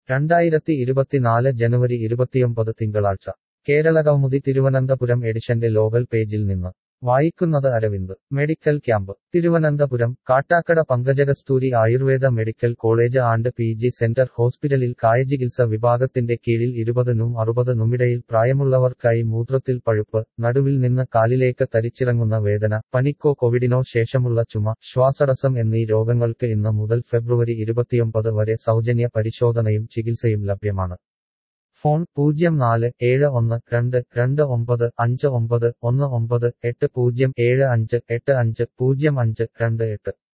രണ്ടായിരത്തി ഇരുപത്തിനാല് ജനുവരി ഇരുപത്തിയൊമ്പത് തിങ്കളാഴ്ച കേരളകൗമുദി തിരുവനന്തപുരം എഡിഷന്റെ ലോകൽ പേജിൽ നിന്ന് വായിക്കുന്നത് Aravind medical camp Thiruvananthapuram Kattakada Pankajakasthuri Ayurveda medical college and P G centre ഹോസ്പിറ്റലിൽ കായചികിത്സ വിഭാഗത്തിന്റെ കീഴിൽ ഇരുപതിനും അറുപതിനുമിടയിൽ പ്രായമുള്ളവർക്കായി മൂത്രത്തിൽ പഴുപ്പ് നടുവിൽ നിന്ന് കാലിലേക്ക് തരിച്ചിറങ്ങുന്ന വേദന പനിക്കോ കോവിഡിനോ ശേഷമുള്ള ചുമ ശ്വാസടസം എന്നീ രോഗങ്ങൾക്ക് ഇന്ന് മുതൽ ഫെബ്രുവരി ഇരുപത്തിയൊമ്പത് വരെ സൗജന്യ പരിശോധനയും ചികിത്സയും ലഭ്യമാണ് ഫോൺ പൂജ്യം നാല് ഏഴ് ഒന്ന് രണ്ട് രണ്ട് ഒമ്പത് അഞ്ച് ഒമ്പത് ഒന്ന് ഒമ്പത് എട്ട് പൂജ്യം ഏഴ് അഞ്ച് എട്ട് അഞ്ച് പൂജ്യം അഞ്ച് രണ്ട് എട്ട്